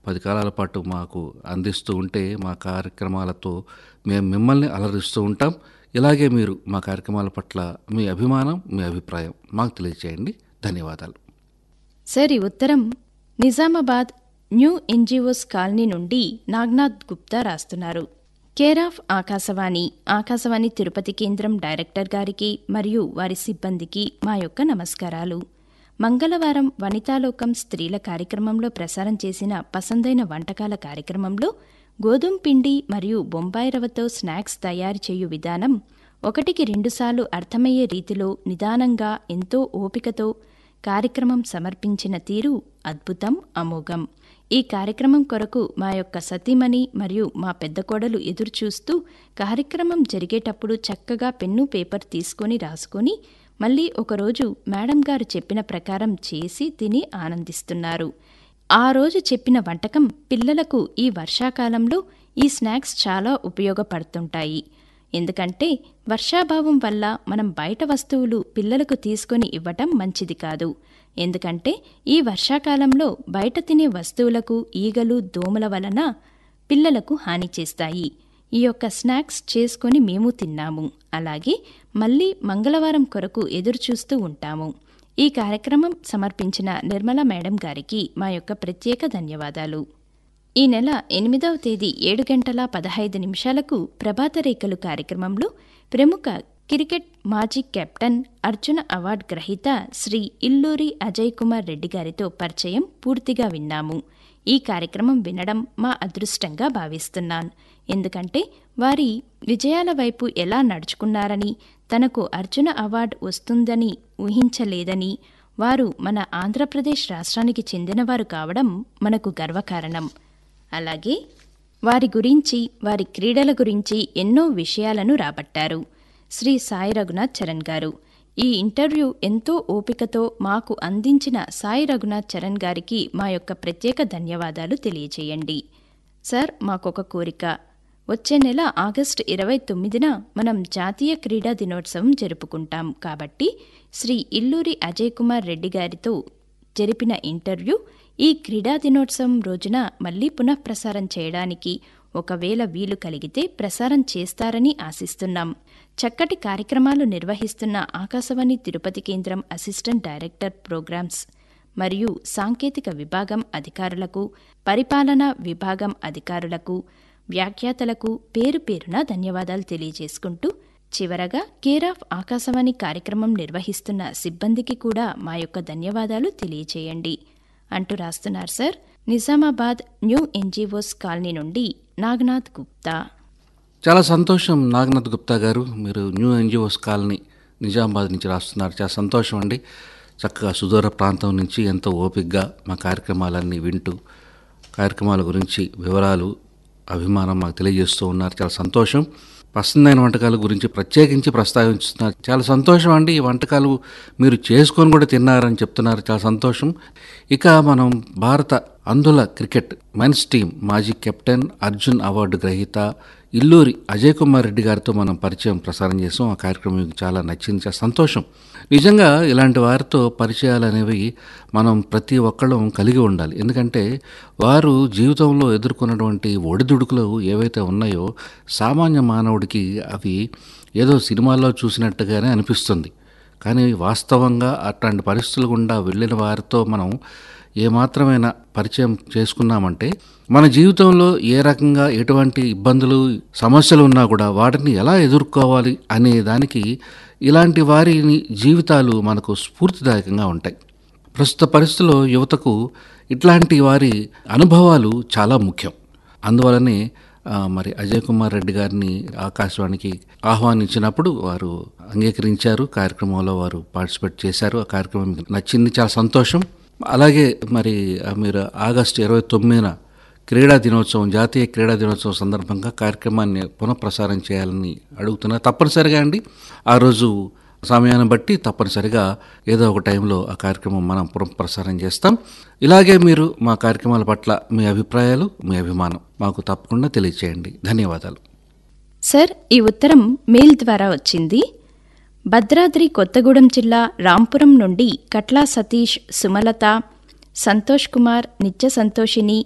పది కాలాల పాటు మాకు అందిస్తూ ఉంటే మా కార్యక్రమాలతో మేము మిమ్మల్ని అలరిస్తూ ఉంటాం ఇలాగే మీరు మా కార్యక్రమాల పట్ల మీ అభిమానం మీ అభిప్రాయం మాకు తెలియజేయండి ధన్యవాదాలు సార్ ఈ ఉత్తరం నిజామాబాద్ న్యూ ఎన్జిఓస్ కాలనీ నుండి నాగ్నాథ్ గుప్తా రాస్తున్నారు కేర్ ఆఫ్ ఆకాశవాణి ఆకాశవాణి తిరుపతి కేంద్రం డైరెక్టర్ గారికి మరియు వారి సిబ్బందికి మా యొక్క నమస్కారాలు మంగళవారం వనితాలోకం స్త్రీల కార్యక్రమంలో ప్రసారం చేసిన పసందైన వంటకాల కార్యక్రమంలో గోధుమ పిండి మరియు బొంబాయి రవ్వతో స్నాక్స్ తయారు చేయు విధానం ఒకటికి రెండుసార్లు అర్థమయ్యే రీతిలో నిదానంగా ఎంతో ఓపికతో కార్యక్రమం సమర్పించిన తీరు అద్భుతం అమోఘం ఈ కార్యక్రమం కొరకు మా యొక్క సతీమణి మరియు మా పెద్ద కోడలు ఎదురుచూస్తూ కార్యక్రమం జరిగేటప్పుడు చక్కగా పెన్ను పేపర్ తీసుకొని రాసుకొని మళ్ళీ ఒకరోజు మేడం గారు చెప్పిన ప్రకారం చేసి తిని ఆనందిస్తున్నారు ఆ రోజు చెప్పిన వంటకం పిల్లలకు ఈ వర్షాకాలంలో ఈ స్నాక్స్ చాలా ఉపయోగపడుతుంటాయి ఎందుకంటే వర్షాభావం వల్ల మనం బయట వస్తువులు పిల్లలకు తీసుకొని ఇవ్వటం మంచిది కాదు ఎందుకంటే ఈ వర్షాకాలంలో బయట తినే వస్తువులకు ఈగలు దోమల వలన పిల్లలకు హాని చేస్తాయి ఈ యొక్క స్నాక్స్ చేసుకొని మేము తిన్నాము అలాగే మళ్ళీ మంగళవారం కొరకు ఎదురుచూస్తూ ఉంటాము ఈ కార్యక్రమం సమర్పించిన నిర్మల మేడం గారికి మా యొక్క ప్రత్యేక ధన్యవాదాలు ఈ నెల ఎనిమిదవ తేదీ ఏడు గంటల పదహైదు నిమిషాలకు ప్రభాత రేఖలు కార్యక్రమంలో ప్రముఖ క్రికెట్ మాజీ కెప్టెన్ అర్జున అవార్డు గ్రహీత శ్రీ ఇల్లూరి అజయ్ కుమార్ రెడ్డి గారితో పరిచయం పూర్తిగా విన్నాము ఈ కార్యక్రమం వినడం మా అదృష్టంగా భావిస్తున్నాను ఎందుకంటే వారి విజయాల వైపు ఎలా నడుచుకున్నారని తనకు అర్జున అవార్డు వస్తుందని ఊహించలేదని వారు మన ఆంధ్రప్రదేశ్ రాష్ట్రానికి చెందినవారు కావడం మనకు గర్వకారణం అలాగే వారి గురించి వారి క్రీడల గురించి ఎన్నో విషయాలను రాబట్టారు శ్రీ సాయి రఘునాథ్ చరణ్ గారు ఈ ఇంటర్వ్యూ ఎంతో ఓపికతో మాకు అందించిన సాయి రఘునాథ్ చరణ్ గారికి మా యొక్క ప్రత్యేక ధన్యవాదాలు తెలియజేయండి సార్ మాకొక కోరిక వచ్చే నెల ఆగస్టు ఇరవై తొమ్మిదిన మనం జాతీయ క్రీడా దినోత్సవం జరుపుకుంటాం కాబట్టి శ్రీ ఇల్లూరి అజయ్ కుమార్ రెడ్డి గారితో జరిపిన ఇంటర్వ్యూ ఈ క్రీడా దినోత్సవం రోజున మళ్లీ పునఃప్రసారం చేయడానికి ఒకవేళ వీలు కలిగితే ప్రసారం చేస్తారని ఆశిస్తున్నాం చక్కటి కార్యక్రమాలు నిర్వహిస్తున్న ఆకాశవాణి తిరుపతి కేంద్రం అసిస్టెంట్ డైరెక్టర్ ప్రోగ్రామ్స్ మరియు సాంకేతిక విభాగం అధికారులకు పరిపాలనా విభాగం అధికారులకు వ్యాఖ్యాతలకు పేరు పేరున ధన్యవాదాలు తెలియజేసుకుంటూ చివరగా కేర్ ఆఫ్ ఆకాశవాణి కార్యక్రమం నిర్వహిస్తున్న సిబ్బందికి కూడా మా యొక్క ధన్యవాదాలు తెలియజేయండి అంటూ రాస్తున్నారు sir Nizamabad new NGOs colony నుండి నాగనాథ్ గుప్తా చాలా సంతోషం నాగనాథ్ గుప్తా గారు మీరు న్యూ ఎన్జిఓస్ కాలనీ నిజామాబాద్ నుంచి రాస్తున్నారు చాలా సంతోషం అండి చక్కగా సుదూర ప్రాంతం నుంచి ఎంతో ఓపికగా మా కార్యక్రమాలన్నీ వింటూ కార్యక్రమాల గురించి వివరాలు అభిమానం మాకు తెలియజేస్తూ ఉన్నారు చాలా సంతోషం పసందైన వంటకాల గురించి ప్రత్యేకించి ప్రస్తావిస్తున్నారు చాలా సంతోషం అండి ఈ వంటకాలు మీరు చేసుకొని కూడా తిన్నారని చెప్తున్నారు చాలా సంతోషం ఇక మనం భారత అందుల క్రికెట్ మెన్స్ టీం మాజీ కెప్టెన్ అర్జున్ అవార్డు గ్రహీత ఇల్లూరి అజయ్ కుమార్ రెడ్డి గారితో మనం పరిచయం ప్రసారం చేసాం ఆ కార్యక్రమం మీకు చాలా నచ్చింది చాలా సంతోషం నిజంగా ఇలాంటి వారితో పరిచయాలు అనేవి మనం ప్రతి ఒక్కళ్ళం కలిగి ఉండాలి ఎందుకంటే వారు జీవితంలో ఎదుర్కొన్నటువంటి ఒడిదుడుకులు ఏవైతే ఉన్నాయో సామాన్య మానవుడికి అవి ఏదో సినిమాల్లో చూసినట్టుగానే అనిపిస్తుంది కానీ వాస్తవంగా అట్లాంటి పరిస్థితులు గుండా వెళ్ళిన వారితో మనం ఏమాత్రమైన పరిచయం చేసుకున్నామంటే మన జీవితంలో ఏ రకంగా ఎటువంటి ఇబ్బందులు సమస్యలు ఉన్నా కూడా వాటిని ఎలా ఎదుర్కోవాలి అనే దానికి ఇలాంటి వారిని జీవితాలు మనకు స్ఫూర్తిదాయకంగా ఉంటాయి ప్రస్తుత పరిస్థితుల్లో యువతకు ఇట్లాంటి వారి అనుభవాలు చాలా ముఖ్యం అందువలనే ఆ, మరి అజయ్ కుమార్ రెడ్డి గారిని ఆకాశవాణికి ఆహ్వానించినప్పుడు వారు అంగీకరించారు కార్యక్రమంలో వారు పార్టిసిపేట్ చేశారు ఆ కార్యక్రమం మీకు నచ్చింది చాలా సంతోషం అలాగే మరి ఆ, మీరు ఆగస్టు ఇరవై తొమ్మిదిన క్రీడా దినోత్సవం జాతీయ క్రీడా దినోత్సవం సందర్భంగా కార్యక్రమాన్ని పునఃప్రసారం చేయాలని అడుగుతున్నా తప్పనిసరిగా అండి ఆ రోజు సమయాన్ని బట్టి తప్పనిసరిగా ఏదో ఒక టైంలో ఆ కార్యక్రమం మనం పునఃప్రసారం చేస్తాం ఇలాగే మీరు మా కార్యక్రమాల పట్ల మీ అభిప్రాయాలు మీ అభిమానం మాకు తప్పకుండా తెలియచేయండి ధన్యవాదాలు సార్ ఈ ఉత్తరం మెయిల్ ద్వారా వచ్చింది భద్రాద్రి కొత్తగూడెం జిల్లా రాంపురం నుండి కట్లా సతీష్ సుమలత సంతోష్ కుమార్ నిత్య సంతోషిని